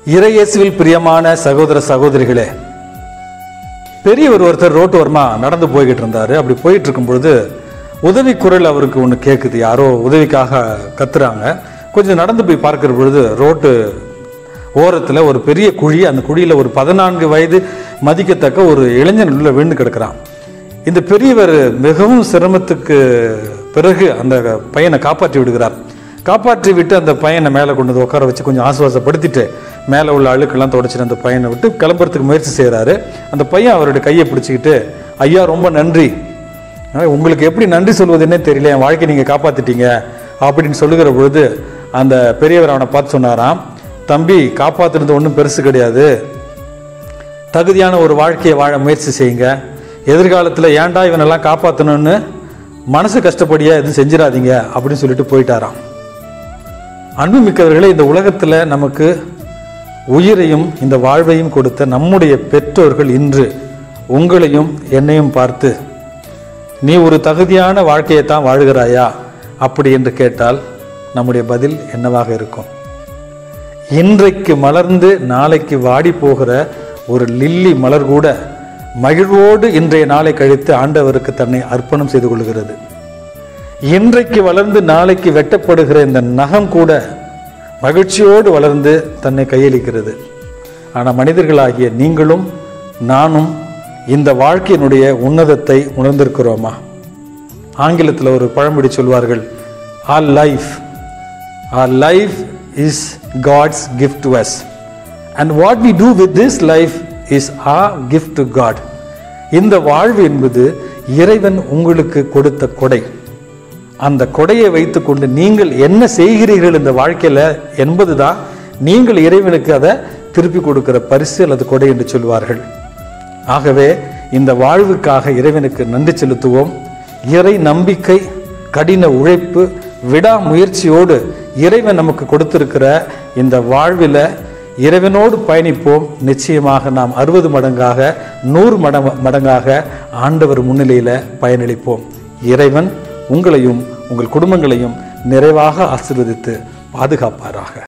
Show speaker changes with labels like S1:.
S1: இறையேசுவில் பிரியமான சகோதர சகோதரிகளே பெரியவர் ஒருத்தர் ரோட்டு ஓரமா நடந்து போய்கிட்டு இருந்தாரு அப்படி போயிட்டு இருக்கும் பொழுது உதவி குரல் அவருக்கு ஒன்று கேட்குது யாரோ உதவிக்காக கத்துறாங்க கொஞ்சம் நடந்து போய் பார்க்கிற பொழுது ரோட்டு ஓரத்தில் ஒரு பெரிய குழி அந்த குழியில் ஒரு பதினான்கு வயது மதிக்கத்தக்க ஒரு இளைஞன் உள்ள விழுந்து கிடக்கிறான் இந்த பெரியவர் மிகவும் சிரமத்துக்கு பிறகு அந்த பையனை காப்பாற்றி விடுகிறார் காப்பாற்றி விட்டு அந்த பையனை மேலே கொண்டு வந்து உட்கார வச்சு கொஞ்சம் ஆசுவாசப்படுத்திட்டு மேலே உள்ள அழுக்கெல்லாம் தொடச்சிட்டு அந்த பையனை விட்டு கிளம்புறதுக்கு முயற்சி செய்கிறாரு அந்த பையன் அவருடைய கையை பிடிச்சிக்கிட்டு ஐயா ரொம்ப நன்றி ஆனா, உங்களுக்கு எப்படி நன்றி சொல்வதுன்னே தெரியல என் வாழ்க்கையை நீங்கள் காப்பாற்றிட்டீங்க அப்படின்னு சொல்லுகிற பொழுது அந்த பெரியவர் அவனை பார்த்து சொன்னாராம் தம்பி காப்பாத்துனது ஒன்றும் பெருசு கிடையாது தகுதியான ஒரு வாழ்க்கையை வாழ முயற்சி செய்யுங்க எதிர்காலத்தில் ஏன்டா இவனெல்லாம் காப்பாற்றணும்னு மனசு கஷ்டப்படியா எதுவும் செஞ்சிடாதீங்க அப்படின்னு சொல்லிட்டு போயிட்டாராம் அன்புமிக்கவர்களே இந்த உலகத்தில் நமக்கு உயிரையும் இந்த வாழ்வையும் கொடுத்த நம்முடைய பெற்றோர்கள் இன்று உங்களையும் என்னையும் பார்த்து நீ ஒரு தகுதியான வாழ்க்கையை தான் வாழ்கிறாயா அப்படி என்று கேட்டால் நம்முடைய பதில் என்னவாக இருக்கும் இன்றைக்கு மலர்ந்து நாளைக்கு வாடி போகிற ஒரு லில்லி மலர் கூட மகிழ்வோடு இன்றைய நாளை கழித்து ஆண்டவருக்கு தன்னை அர்ப்பணம் செய்து கொள்கிறது இன்றைக்கு வளர்ந்து நாளைக்கு வெட்டப்படுகிற இந்த நகம் கூட மகிழ்ச்சியோடு வளர்ந்து தன்னை கையளிக்கிறது ஆனால் மனிதர்களாகிய நீங்களும் நானும் இந்த வாழ்க்கையினுடைய உன்னதத்தை உணர்ந்திருக்கிறோமா ஆங்கிலத்தில் ஒரு பழமொழி சொல்வார்கள் all life are life is God's gift to us and what we do with this life is a gift to God இந்த வாழ்வு என்பது இறைவன் உங்களுக்கு கொடுத்த கொடை அந்த கொடையை வைத்துக்கொண்டு நீங்கள் என்ன செய்கிறீர்கள் இந்த வாழ்க்கையில என்பதுதான் நீங்கள் இறைவனுக்கு அதை திருப்பி கொடுக்கிற பரிசு அல்லது கொடை என்று சொல்வார்கள் ஆகவே இந்த வாழ்வுக்காக இறைவனுக்கு நன்றி செலுத்துவோம் இறை நம்பிக்கை கடின உழைப்பு விடாமுயற்சியோடு இறைவன் நமக்கு கொடுத்திருக்கிற இந்த வாழ்வில் இறைவனோடு பயணிப்போம் நிச்சயமாக நாம் அறுபது மடங்காக நூறு மடங்கு மடங்காக ஆண்டவர் முன்னிலையில் பயனளிப்போம் இறைவன் உங்களையும் உங்கள் குடும்பங்களையும் நிறைவாக ஆசீர்வதித்து பாதுகாப்பாராக